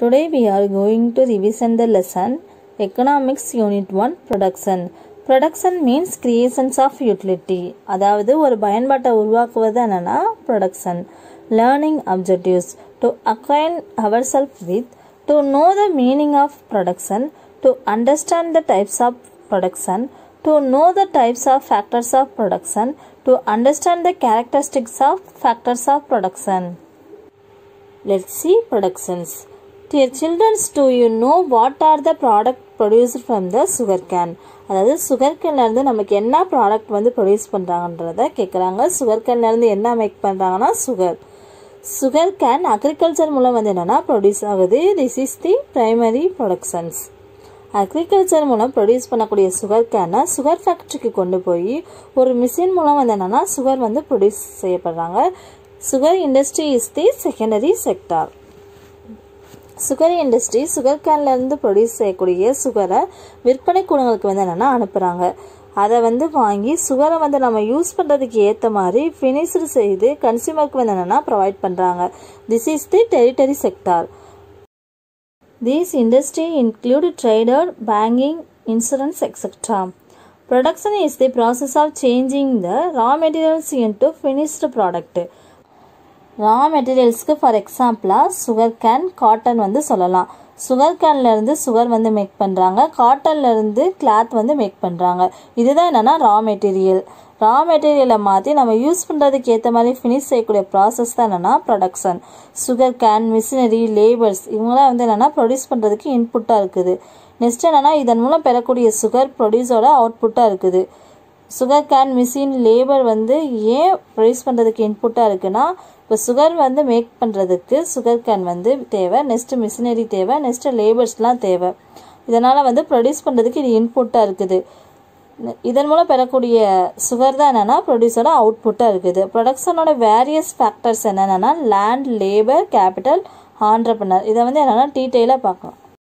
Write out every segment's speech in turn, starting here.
Today we are going to revision the lesson Economics Unit 1 Production. Production means creations of utility. அதாவது ஒரு பயன்பாட்டை உருவாக்குவது என்னன்னா production. Learning objectives to acquaint ourselves with, to know the meaning of production, to understand the types of production, to know the types of factors of production, to understand the characteristics of factors of production. Let's see productions. Dear children, do you know what are the product produced from the sugar cane? அதாவது sugar இருந்து நமக்கு என்ன product வந்து produce பண்ணுறாங்கன்றத கேட்குறாங்க sugar இருந்து என்ன make பண்ணுறாங்கன்னா sugar sugar cane agriculture மூலம் வந்து என்னென்னா ப்ரொடியூஸ் ஆகுது this is the primary productions agriculture மூலம் ப்ரொடியூஸ் பண்ணக்கூடிய சுகர் கேனை சுகர் ஃபேக்ட்ரிக்கு கொண்டு போய் ஒரு மிஷின் மூலம் வந்து என்னென்னா சுகர் வந்து ப்ரொடியூஸ் செய்யப்படுறாங்க sugar industry is the secondary sector sugar industry sugar கேன்லேருந்து ப்ரொடியூஸ் செய்யக்கூடிய சுகரை விற்பனை கூடங்களுக்கு வந்து என்னென்னா அனுப்புகிறாங்க அதை வந்து வாங்கி சுகரை வந்து நம்ம யூஸ் பண்ணுறதுக்கு ஏற்ற மாதிரி ஃபினிஷ்டு செய்து கன்சியூமருக்கு வந்து என்னென்னா ப்ரொவைட் பண்ணுறாங்க this is the tertiary sector These industry include trader, banking, insurance, etc. Production is the process of changing the raw materials into finished product. Raw மெட்டீரியல்ஸ்க்கு ஃபார் எக்ஸாம்பிளாக சுகர் கேன் காட்டன் வந்து சொல்லலாம் sugar கேன்லேருந்து sugar வந்து make பண்ணுறாங்க காட்டன்லேருந்து cloth வந்து make பண்ணுறாங்க இதுதான் என்னென்னா ரா மெட்டீரியல் ரா மெட்டீரியலை மாற்றி நம்ம யூஸ் பண்ணுறதுக்கு ஏற்ற மாதிரி ஃபினிஷ் செய்யக்கூடிய ப்ராசஸ் தான் என்னென்னா production sugar cane machinery labours இவங்களாம் வந்து என்னென்னா ப்ரொடியூஸ் பண்ணுறதுக்கு இன்புட்டாக இருக்குது நெக்ஸ்ட் என்னென்னா இதன் மூலம் பெறக்கூடிய சுகர் ப்ரொடியூஸோட அவுட்புட்டாக இருக்குது சுகர் கேன் மிஷின் லேபர் வந்து ஏன் ப்ரொடியூஸ் பண்ணுறதுக்கு இன்புட்டாக இருக்குன்னா இப்போ சுகர் வந்து மேக் பண்ணுறதுக்கு சுகர் கேன் வந்து தேவை நெக்ஸ்ட்டு மிஷினரி தேவை நெக்ஸ்ட்டு லேபர்ஸ்லாம் தேவை இதனால் வந்து ப்ரொடியூஸ் பண்ணுறதுக்கு இது இன்புட்டாக இருக்குது இதன் மூலம் பெறக்கூடிய சுகர் தான் என்னென்னா ப்ரொடியூஸோட அவுட்புட்டாக இருக்குது ப்ரொடக்ஷனோட வேரியஸ் ஃபேக்டர்ஸ் என்னென்னா லேண்ட் லேபர் கேபிட்டல் ஆண்டர்பனர் இதை வந்து என்னென்னா டீட்டெயிலாக பார்க்கலாம்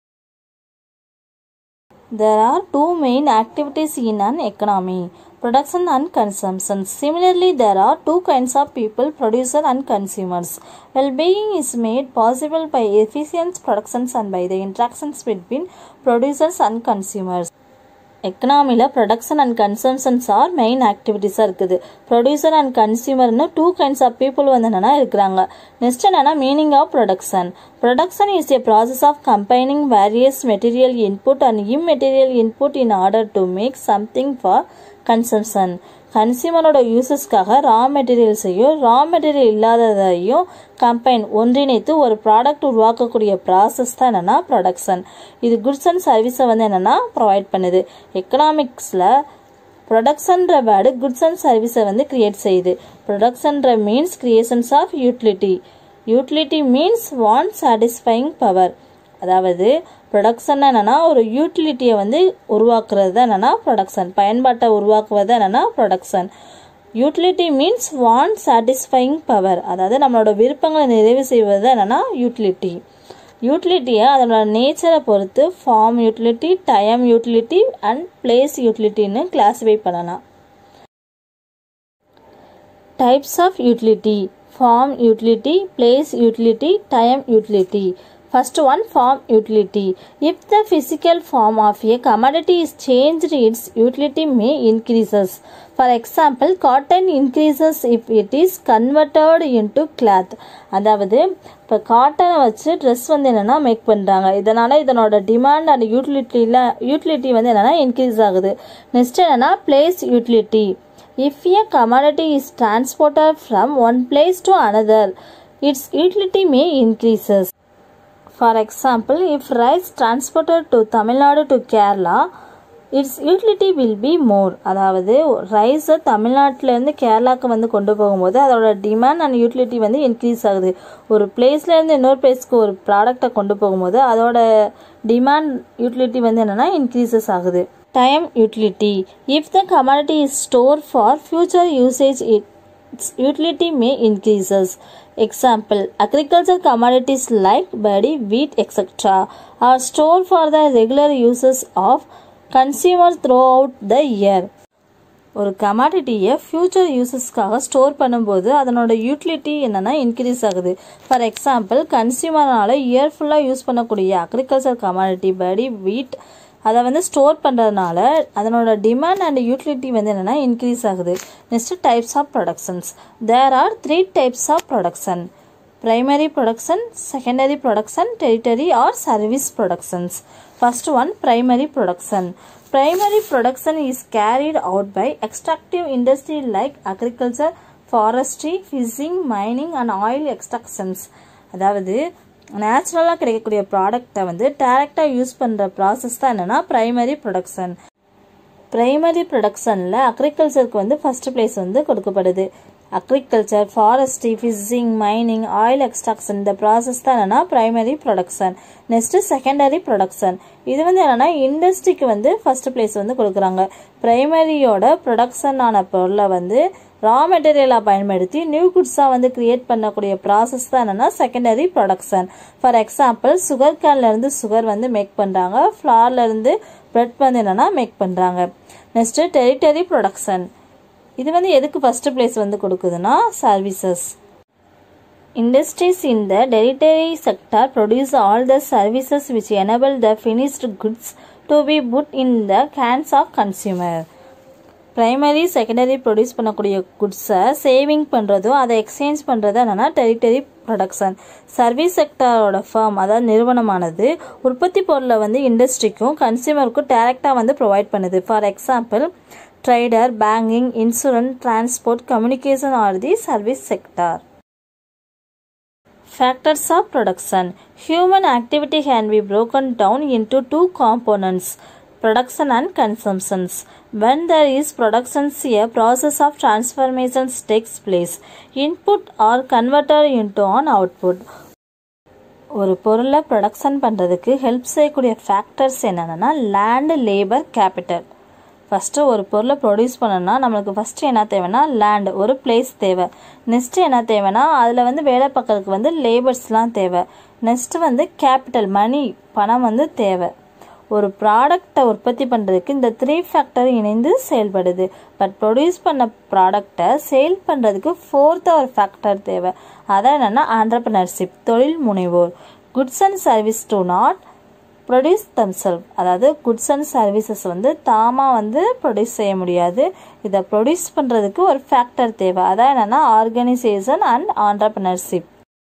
There are two main activities in an economy production and consumption. Similarly, there are two kinds of people producer and consumers. Well being is made possible by efficient productions and by the interactions between producers and consumers. எக்கனாமியில் production and consumptions are main ஆக்டிவிட்டிஸாக இருக்குது producer and கன்சியூமர்னு two kinds of people வந்து என்னென்னா இருக்கிறாங்க next என்னென்னா meaning of production production is a process of combining various material input and immaterial input in order to make something for consumption கன்சியூமரோட யூசஸ்க்காக raw மெட்டீரியல்ஸையும் ரா மெட்டீரியல் இல்லாததையும் combine ஒன்றிணைத்து ஒரு ப்ராடக்ட் உருவாக்கக்கூடிய ப்ராசஸ் தான் என்னென்னா ப்ரொடக்ஷன் இது குட்ஸ் அண்ட் சர்வீஸை வந்து என்னென்னா ப்ரொவைட் பண்ணுது எக்கனாமிக்ஸில் ப்ரொடக்ஷன்ற வேர்டு குட்ஸ் அண்ட் சர்வீஸை வந்து கிரியேட் செய்யுது ப்ரொடக்ஷன்ற means creations of utility utility means want satisfying power அதாவது ப்ரொடக்ஷன் என்னென்னா ஒரு யூட்டிலிட்டியை வந்து உருவாக்குறது தான் என்னென்னா ப்ரொடக்ஷன் பயன்பாட்டை உருவாக்குவது என்னென்னா production utility means want satisfying power அதாவது நம்மளோட விருப்பங்களை நிறைவு செய்வது என்னென்னா யூட்டிலிட்டி யூட்டிலிட்டியை அதனோட நேச்சரை பொறுத்து form utility time utility and place யூட்டிலிட்டின்னு கிளாஸிஃபை பண்ணலாம் types of utility form utility place utility time utility First one form utility. If the physical form of a commodity is changed, its utility may increases. For example, cotton increases if it is converted into cloth. அதாவது இப்போ காட்டனை வச்சு dress வந்து என்னென்னா make பண்ணுறாங்க இதனால் இதனோட demand and யூட்டிலிட்டியில் utility வந்து என்னென்னா இன்க்ரீஸ் ஆகுது நெக்ஸ்ட் என்னென்னா place utility if a commodity is transported from one place to another its utility may increases For example, if rice transported to Tamil Nadu to Kerala, its utility will be more. அதாவது ரைஸை தமிழ்நாட்டிலேருந்து கேரளாவுக்கு வந்து கொண்டு போகும்போது அதோட demand and utility வந்து increase ஆகுது ஒரு பிளேஸ்லேருந்து இன்னொரு பிளேஸ்க்கு ஒரு ப்ராடக்டை கொண்டு போகும்போது அதோட டிமாண்ட் யூட்டிலிட்டி வந்து என்னென்னா இன்க்ரீசஸ் ஆகுது time utility if the commodity is store for future usage it its utility may increases. Example, agriculture commodities like paddy, wheat, etc. are stored for the regular uses of consumers throughout the year. ஒரு கமாடிட்டியை future யூசஸ்க்காக store பண்ணும்போது அதனோட utility என்னென்னா increase ஆகுது for example கன்சியூமர்னால year ஃபுல்லாக use பண்ணக்கூடிய agriculture commodity படி wheat அதை வந்து ஸ்டோர் பண்ணுறதுனால அதனோட டிமாண்ட் அண்ட் யூட்டிலிட்டி வந்து என்னென்னா இன்க்ரீஸ் ஆகுது next types of productions there are three types of production primary production secondary production territory or service productions first one primary production primary production is carried out by extractive industry like agriculture forestry fishing mining and oil extractions அதாவது நேச்சுரலாக கிடைக்கக்கூடிய ப்ராடக்டை வந்து டேரெக்டாக use பண்ணுற process தான் என்னென்னா primary production primary ப்ரொடக்ஷனில் அக்ரிகல்ச்சருக்கு வந்து ஃபர்ஸ்ட் பிளேஸ் வந்து கொடுக்கப்படுது agriculture forestry fishing mining oil extraction இந்த ப்ராசஸ் தான் என்னென்னா primary production next secondary production இது வந்து என்னென்னா இண்டஸ்ட்ரிக்கு வந்து ஃபர்ஸ்ட் பிளேஸ் வந்து கொடுக்குறாங்க ப்ரைமரியோட ப்ரொடக்ஷனான பொருளை வந்து ரா மெட்டீரியலாக பயன்படுத்தி நியூ குட்ஸாக வந்து கிரியேட் பண்ணக்கூடிய ப்ராசஸ் தான் என்னென்னா secondary production for example sugar கேன்லேருந்து சுகர் வந்து மேக் பண்ணுறாங்க ஃப்ளார்லேருந்து ப்ரெட் வந்து என்னென்னா மேக் பண்ணுறாங்க நெக்ஸ்ட்டு டெரிட்டரி ப்ரொடக்ஷன் இது வந்து எதுக்கு ஃபர்ஸ்ட் பிளேஸ் வந்து கொடுக்குதுன்னா services Industries in the territory sector produce all the services which enable the finished goods to be put in the hands of consumer. Primary secondary produce பண்ணக்கூடிய குட்ஸை saving பண்ணுறதும் அதை exchange பண்ணுறது என்னென்னா டெரிட்டரி ப்ரொடக்ஷன் சர்வீஸ் செக்டரோட form அதாவது நிறுவனமானது உற்பத்தி பொருளை வந்து இண்டஸ்ட்ரிக்கும் கன்சியூமருக்கும் டேரெக்டாக வந்து ப்ரொவைட் பண்ணுது for example trader banking insurance transport communication are the service sector Factors of production. Human activity can be broken down into two components production and consumptions. When there is production, a process of transformations takes place. Input or converted into an output. ஒரு பொருளை production பண்ணுறதுக்கு help செய்யக்கூடிய factors என்னென்னா land labour capital first ஒரு பொருளை produce பண்ணணும்னா நம்மளுக்கு first என்ன தேவைன்னா லேண்ட் ஒரு பிளேஸ் தேவை நெக்ஸ்ட்டு என்ன தேவைன்னா அதில் வந்து வேலை பார்க்கறதுக்கு வந்து லேபர்ஸ்லாம் தேவை நெக்ஸ்ட்டு வந்து கேபிட்டல் மணி பணம் வந்து தேவை ஒரு ப்ராடக்டை உற்பத்தி பண்ணுறதுக்கு இந்த த்ரீ ஃபேக்டர் இணைந்து செயல்படுது பட் ப்ரொடியூஸ் பண்ண ப்ராடக்டை சேல் பண்ணுறதுக்கு ஃபோர்த் ஒரு ஃபேக்டர் தேவை அதான் என்னென்னா ஆண்டர்பிரினர்ஷிப் தொழில் முனைவோர் goods and service do not produce themselves அதாவது குட்ஸ் அண்ட் சர்வீசஸ் வந்து தாமாக வந்து ப்ரொடியூஸ் செய்ய முடியாது இதை ப்ரொடியூஸ் பண்ணுறதுக்கு ஒரு ஃபேக்டர் தேவை அதான் என்னென்னா organisation and entrepreneurship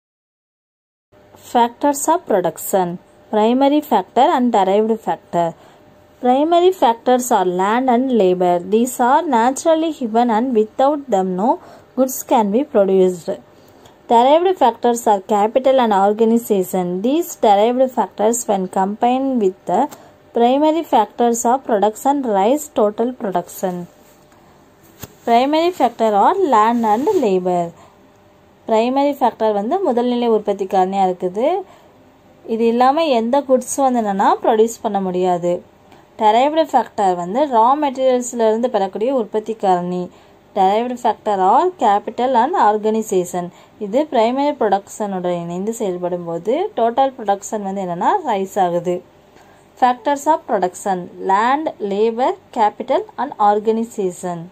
factors of production primary factor and derived factor. Primary factors are land and labor. These are naturally given and without them no goods can be produced. Derived factors are capital and organization. These derived factors when combined with the primary factors of production rise total production. Primary factor are land and labor. Primary factor வந்து முதல்நிலை உற்பத்தி காரணியாக இருக்குது இது இல்லாமல் எந்த குட்ஸும் வந்து என்னென்னா ப்ரொடியூஸ் பண்ண முடியாது டெரைவ்டு ஃபேக்டர் வந்து ரா மெட்டீரியல்ஸ்லேருந்து பெறக்கூடிய உற்பத்தி காரணி derived factor are capital and organisation இது பிரைமரி ப்ரொடக்ஷனோட இணைந்து செயல்படும் போது டோட்டல் ப்ரொடக்ஷன் வந்து என்னென்னா ரைஸ் ஆகுது factors of production land labour capital and organisation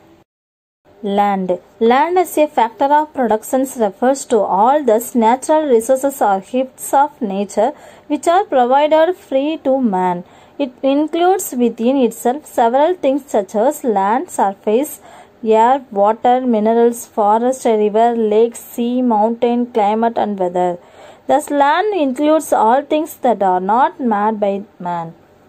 Land. Land as a factor of production refers to all those natural resources or gifts of nature which are provided free to man. It includes within itself several things such as land, surface, air, water, minerals, forest, river, lake, sea, mountain, climate and weather. Thus land includes all things that are not made by man.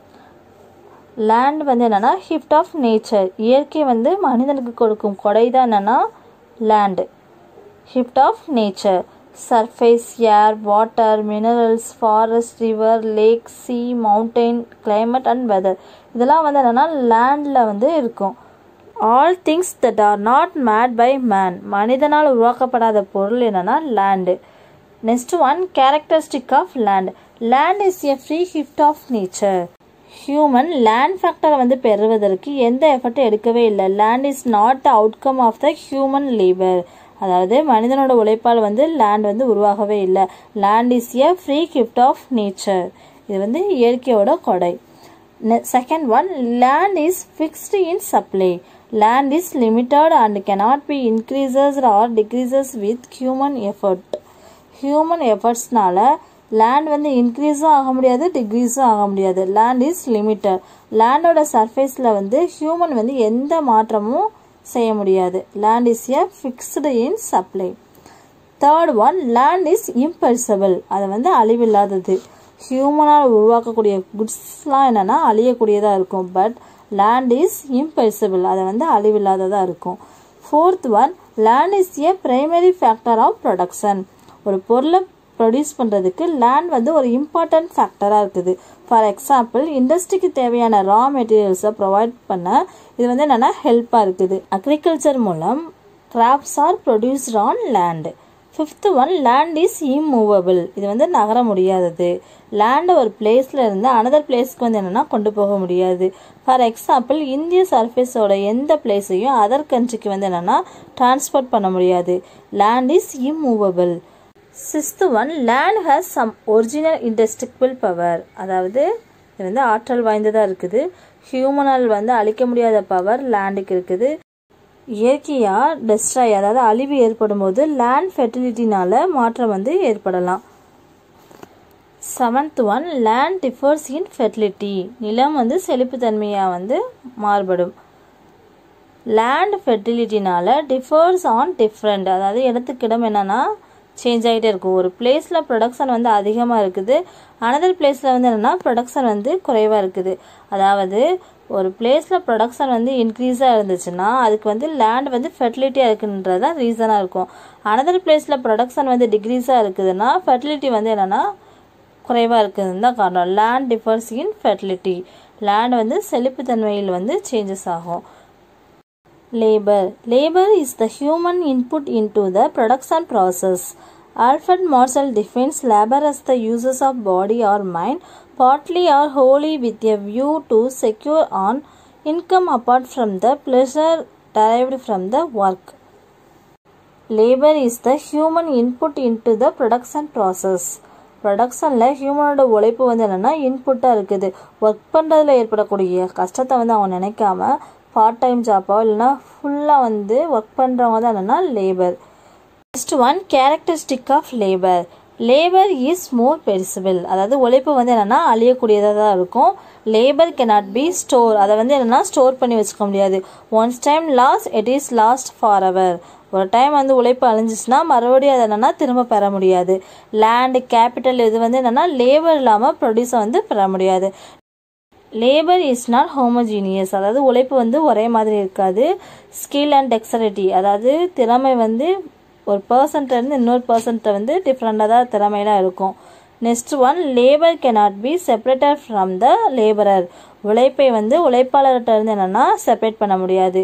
Land வந்து என்னென்னா ஹிஃப்ட் of nature இயற்கை வந்து மனிதனுக்கு கொடுக்கும் கொடை தான் என்னென்னா land gift of nature surface air water minerals forest river lake sea mountain climate and weather இதெல்லாம் வந்து என்னென்னா லேண்டில் வந்து இருக்கும் all things that are not made by man மனிதனால் உருவாக்கப்படாத பொருள் என்னென்னா land next one characteristic of land land is a free gift of nature human land ஃபேக்டரை வந்து பெறுவதற்கு எந்த எஃபர்ட்டும் எடுக்கவே இல்லை land is not the outcome of the human labour அதாவது மனிதனோட உழைப்பால் வந்து லேண்ட் வந்து உருவாகவே இல்லை land is a free gift of nature இது வந்து இயற்கையோட கொடை second one land is fixed in supply land is limited and cannot be increases or decreases with human effort human எஃபர்ட்ஸ்னால லேண்ட் வந்து இன்க்ரீஸும் ஆக முடியாது டிக்ரீஸும் ஆக முடியாது லேண்ட் இஸ் லிமிட்டட் லேண்டோட சர்ஃபேஸில் வந்து ஹியூமன் வந்து எந்த மாற்றமும் செய்ய முடியாது land is a fixed in supply third one land is imperishable அது வந்து அழிவில்லாதது ஹியூமனால் உருவாக்கக்கூடிய குட்ஸ்லாம் என்னென்னா அழியக்கூடியதாக இருக்கும் பட் லேண்ட் இஸ் இம்பெர்சபிள் அது வந்து அழிவில்லாததாக இருக்கும் fourth one land is a primary factor of production ஒரு பொருளை ப்ரொடியூஸ் பண்ணுறதுக்கு லேண்ட் வந்து ஒரு இம்பார்ட்டன்ட் ஃபேக்டராக இருக்குது ஃபார் எக்ஸாம்பிள் இண்டஸ்ட்ரிக்கு தேவையான ரா மெட்டீரியல்ஸை ப்ரொவைட் பண்ண இது வந்து என்னென்னா ஹெல்ப்பாக இருக்குது அக்ரிகல்ச்சர் மூலம் crops are produced on land fifth one land is immovable இது வந்து நகர முடியாதது லேண்டை ஒரு பிளேஸில் இருந்து அனதர் பிளேஸ்க்கு வந்து என்னென்னா கொண்டு போக முடியாது ஃபார் எக்ஸாம்பிள் இந்திய சர்ஃபேஸோட எந்த பிளேஸையும் அதர் கண்ட்ரிக்கு வந்து என்னென்னா டிரான்ஸ்போர்ட் பண்ண முடியாது land is immovable sixth one land has some original indestructible power அதாவது இது வந்து ஆற்றல் வாய்ந்ததாக இருக்குது ஹியூமனால் வந்து அழிக்க முடியாத பவர் லேண்டுக்கு இருக்குது இயற்கையாக டெஸ்ட்ராய் அதாவது அழிவு ஏற்படும் போது லேண்ட் ஃபெர்டிலிட்டினால மாற்றம் வந்து ஏற்படலாம் seventh one land differs in fertility நிலம் வந்து செழிப்புத்தன்மையாக வந்து மாறுபடும் லேண்ட் ஃபெர்டிலிட்டினால டிஃபர்ஸ் ஆன் டிஃப்ரெண்ட் அதாவது இடத்துக்கு இடம் என்னென்னா சேஞ்ச் ஆகிட்டே இருக்கும் ஒரு பிளேஸில் ப்ரொடக்ஷன் வந்து அதிகமாக இருக்குது அனதர் பிளேஸில் வந்து என்னென்னா ப்ரொடக்ஷன் வந்து குறைவாக இருக்குது அதாவது ஒரு பிளேஸில் ப்ரொடக்ஷன் வந்து இன்க்ரீஸாக இருந்துச்சுன்னா அதுக்கு வந்து லேண்ட் வந்து ஃபெர்டிலிட்டியாக இருக்குன்றது தான் ரீசனாக இருக்கும் அனதர் பிளேஸில் ப்ரொடக்ஷன் வந்து டிக்ரீஸாக இருக்குதுன்னா ஃபெர்டிலிட்டி வந்து என்னென்னா குறைவாக இருக்குதுன்னு தான் காரணம் land differs in fertility land வந்து செழிப்புத்தன்மையில் வந்து சேஞ்சஸ் ஆகும் labour labour is the human input into the production process Alfred Marshall defines labor as the uses of body or mind, partly or wholly with a view to secure on income apart from the pleasure derived from the work. Labor is the human input into the production process. ப்ரொடக்ஷனில் ஹியூமனோட உழைப்பு வந்து என்னென்னா இன்புட்டாக இருக்குது work பண்ணுறதுல ஏற்படக்கூடிய கஷ்டத்தை வந்து அவங்க நினைக்காம பார்ட் டைம் ஜாப்போ இல்லைன்னா ஃபுல்லாக வந்து ஒர்க் பண்ணுறவங்க தான் என்னென்னா labour next one characteristic of labour labour is more perishable அதாவது உழைப்பு வந்து என்னென்னா அழியக்கூடியதாக தான் இருக்கும் லேபர் cannot பி ஸ்டோர் அதை வந்து என்னென்னா ஸ்டோர் பண்ணி வச்சுக்க முடியாது once time loss it is lost for ever ஒரு டைம் வந்து உழைப்பு அழிஞ்சிச்சுன்னா மறுபடியும் அதை என்னென்னா திரும்ப பெற முடியாது லேண்டு கேபிட்டல் இது வந்து என்னென்னா லேபர் இல்லாமல் ப்ரொடியூஸை வந்து பெற முடியாது லேபர் இஸ் நாட் ஹோமோஜீனியஸ் அதாவது உழைப்பு வந்து ஒரே மாதிரி இருக்காது ஸ்கில் அண்ட் டெக்ஸரிட்டி அதாவது திறமை வந்து ஒரு பர்சன்ட் இருந்து இன்னொரு பர்சன்ட்டை வந்து டிஃப்ரெண்டாக தான் திறமையெல்லாம் இருக்கும் next one labour cannot be separated from the labourer உழைப்பை வந்து உழைப்பாளர்கிட்ட இருந்து என்னென்னா செப்பரேட் பண்ண முடியாது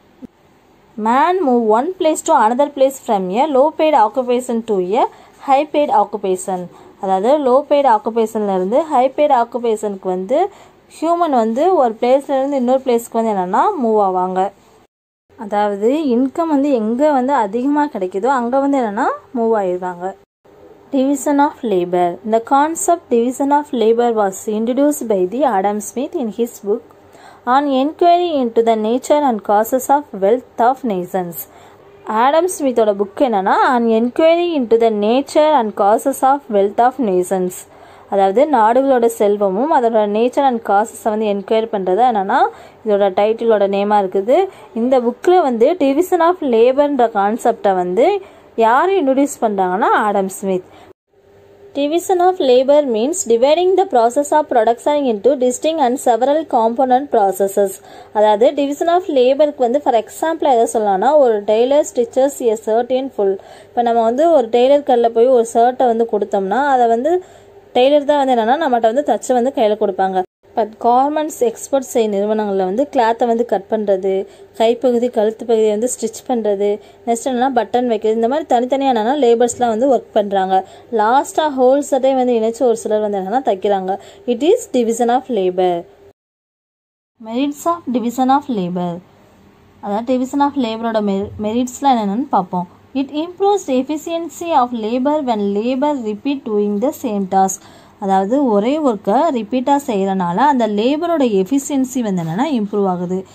man move one place to another place from a low paid occupation to a high paid occupation அதாவது லோ பெய்டு ஆக்குபேஷன்லேருந்து ஹை பெய்டு ஆக்குபேஷனுக்கு வந்து ஹியூமன் வந்து ஒரு பிளேஸ்லேருந்து இன்னொரு பிளேஸ்க்கு வந்து என்னென்னா மூவ் ஆவாங்க அதாவது இன்கம் வந்து எங்கே வந்து அதிகமாக கிடைக்குதோ அங்கே வந்து என்னென்னா மூவ் ஆயிடுவாங்க டிவிஷன் ஆஃப் லேபர் இந்த concept division of labour was introduced by the Adam Smith in his book an enquiry into the nature and causes of wealth of nations Adam ஸ்மித்தோட புக் என்னன்னா an enquiry into the nature and causes of wealth of nations அதாவது நாடுகளோட செல்வமும் அதோட nature and காசஸை வந்து enquiry பண்ணுறது என்னன்னா இதோட டைட்டிலோட நேமாக இருக்குது இந்த புக்கில் வந்து டிவிஷன் ஆஃப் லேபர்ன்ற கான்செப்டை வந்து யார் இன்ட்ரடியூஸ் பண்ணுறாங்கன்னா Adam Smith Division of labor means dividing the process of production into distinct and several component processes. அதாவது division of laborக்கு வந்து ஃபார் எக்ஸாம்பிள் எதை சொல்லலாம்னா ஒரு tailor stitches a shirt in full இப்போ நம்ம வந்து ஒரு டெய்லர் கல்லில் போய் ஒரு ஷர்ட்டை வந்து கொடுத்தோம்னா அதை வந்து டெய்லர் தான் வந்து என்னென்னா நம்மகிட்ட வந்து தச்சு வந்து கையில் கொடுப்பாங்க பட் கார்மெண்ட்ஸ் எக்ஸ்போர்ட் செய்ய நிறுவனங்களில் வந்து கிளாத்தை வந்து கட் பண்ணுறது கைப்பகுதி கழுத்து பகுதியை வந்து ஸ்டிச் பண்ணுறது நெக்ஸ்ட் என்னன்னா பட்டன் வைக்கிறது இந்த மாதிரி தனித்தனியாக என்னன்னா லேபர்ஸ்லாம் வந்து ஒர்க் பண்ணுறாங்க லாஸ்ட்டாக ஹோல் சட்டை வந்து இணைச்சு ஒரு சிலர் வந்து என்னன்னா தைக்கிறாங்க it is division of labour merits of division of labour அதாவது டிவிஷன் ஆஃப் லேபரோட மெ மெரிட்ஸ்லாம் என்னென்னு பார்ப்போம் it improves efficiency of labour when labour repeat doing the same task அதாவது ஒரே ஒர்க்கை ரிப்பீட்டாக செய்கிறனால அந்த லேபரோட எஃபிஷியன்சி வந்து என்னென்னா இம்ப்ரூவ் ஆகுது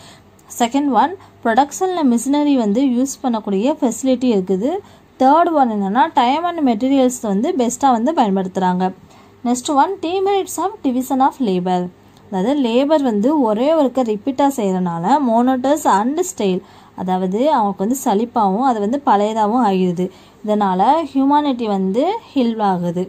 செகண்ட் ஒன் ப்ரொடக்ஷனில் மிஷினரி வந்து யூஸ் பண்ணக்கூடிய ஃபெசிலிட்டி இருக்குது தேர்ட் ஒன் என்னென்னா டைம் அண்ட் மெட்டீரியல்ஸ் வந்து பெஸ்ட்டாக வந்து பயன்படுத்துகிறாங்க next one demerits of division of labour அதாவது லேபர் வந்து ஒரே ஒருக்க ரிப்பீட்டாக செய்கிறனால மோனோட்டர்ஸ் அண்ட் ஸ்டைல் அதாவது அவங்களுக்கு வந்து சலிப்பாகவும் அது வந்து பழையதாகவும் ஆகிடுது இதனால் ஹியூமானிட்டி வந்து ஹில் ஆகுது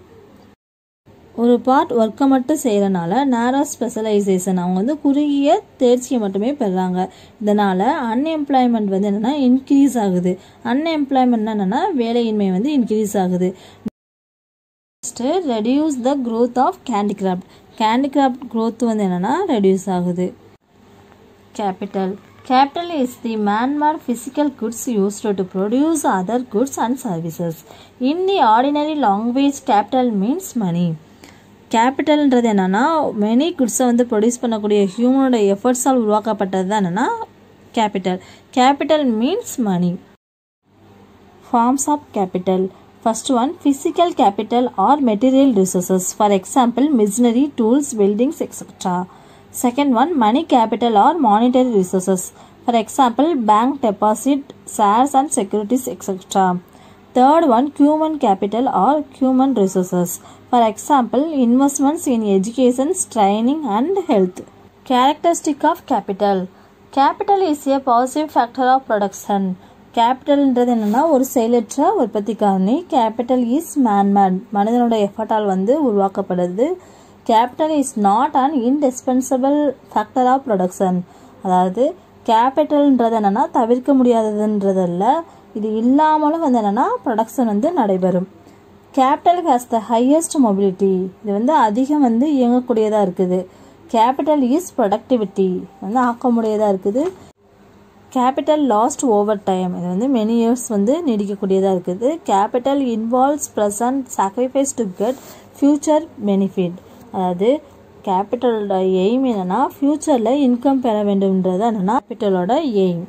ஒரு பார்ட் ஒர்க்கை மட்டும் செய்கிறனால நேரோ ஸ்பெஷலைசேஷன் அவங்க வந்து குறுகிய தேர்ச்சியை மட்டுமே பெறுறாங்க இதனால் அன்எம்ப்ளாய்மெண்ட் வந்து என்னென்னா இன்க்ரீஸ் ஆகுது அன்எம்ப்ளாய்மெண்ட் என்னென்னா வேலையின்மை வந்து இன்க்ரீஸ் ஆகுது next reduce the growth of handicraft handicraft growth வந்து என்னென்னா ரெடியூஸ் ஆகுது capital Capital is the man-made physical goods used to produce other goods and services. In the ordinary language, capital means money. கேபிட்டல்ன்றது என்னென்னா many குட்ஸை வந்து produce பண்ணக்கூடிய ஹியூமனோட எஃபர்ட்ஸால் உருவாக்கப்பட்டது தான் என்னென்னா capital capital means money forms of capital first one physical capital or material resources for example machinery tools buildings etcetera Second one, money capital or monetary resources. For example, bank deposit, shares and securities, etc. Third one, human capital or human resources. For example, investments in education, training and health. Characteristic of capital. Capital is a positive factor of production. கேபிட்டல்ன்றது என்னென்னா ஒரு செயலற்ற உற்பத்தி காரணி capital is man-made மனிதனோட எஃபர்ட்டால் வந்து உருவாக்கப்படுது capital is not an indispensable factor of production அதாவது கேபிட்டல்ன்றது என்னென்னா தவிர்க்க முடியாததுன்றதல்ல இது இல்லாமலும் வந்து என்னென்னா ப்ரொடக்ஷன் வந்து நடைபெறும் capital has the highest mobility இது வந்து அதிகம் வந்து இயங்கக்கூடியதாக இருக்குது கேபிட்டல் இஸ் ப்ரொடக்டிவிட்டி வந்து ஆக்க முடியதாக இருக்குது கேபிட்டல் லாஸ்ட் ஓவர் டைம் இது வந்து மெனி இயர்ஸ் வந்து நீடிக்கக்கூடியதாக இருக்குது capital involves present sacrifice to get future benefit அதாவது கேபிட்டலோட எய்ம் என்னென்னா ஃப்யூச்சரில் இன்கம் பெற வேண்டும்ன்றது என்னென்னா கேபிட்டலோட aim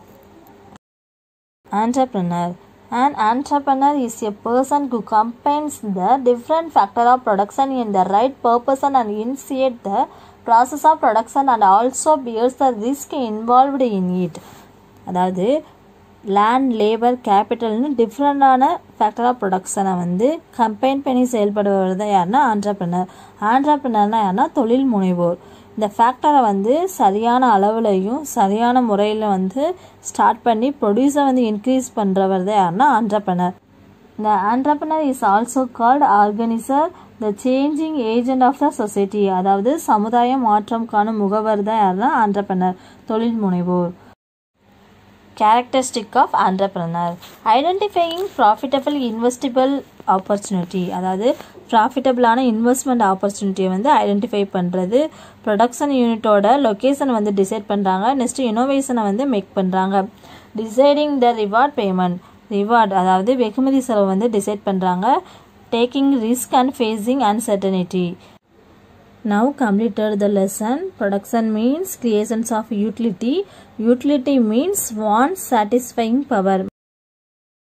entrepreneur An entrepreneur is a person who combines the different factor of production in the right purpose and initiate the process of production and also bears the risk involved in it. அதாவது land labour கேபிட்டல்னு டிஃப்ரெண்டான factor of ப்ரொடக்ஷனை வந்து combine பண்ணி செயல்படுவது தான் யாருன்னா ஆண்ட்ரப்ரனர் ஆண்ட்ரப்ரனர்னா யாருன்னா தொழில் முனைவோர் இந்த ஃபேக்டரை வந்து சரியான அளவுலையும் சரியான முறையில் வந்து ஸ்டார்ட் பண்ணி ப்ரொடியூஸை வந்து இன்க்ரீஸ் பண்ணுறவர் தான் யாருன்னா ஆண்ட்ரப்ரனர் இந்த entrepreneur is also called organiser the changing agent of the society அதாவது சமுதாய மாற்றம் காணும் முகவர் தான் யாருன்னா ஆண்ட்ரப்ரனர் தொழில் முனைவோர் characteristic of entrepreneur identifying profitable investible opportunity அதாவது ப்ராஃபிட்டபிளான இன்வெஸ்ட்மெண்ட் ஆப்பர்ச்சுனிட்டியை வந்து ஐடென்டிஃபை பண்ணுறது ப்ரொடக்ஷன் யூனிட்டோட லொக்கேஷனை வந்து டிசைட் பண்ணுறாங்க நெக்ஸ்ட்டு இனோவேஷனை வந்து மேக் பண்ணுறாங்க deciding the reward payment reward அதாவது வெகுமதி செலவு வந்து டிசைட் பண்ணுறாங்க taking risk and facing uncertainty Now completed the lesson. Production means creations of utility. Utility means want satisfying power.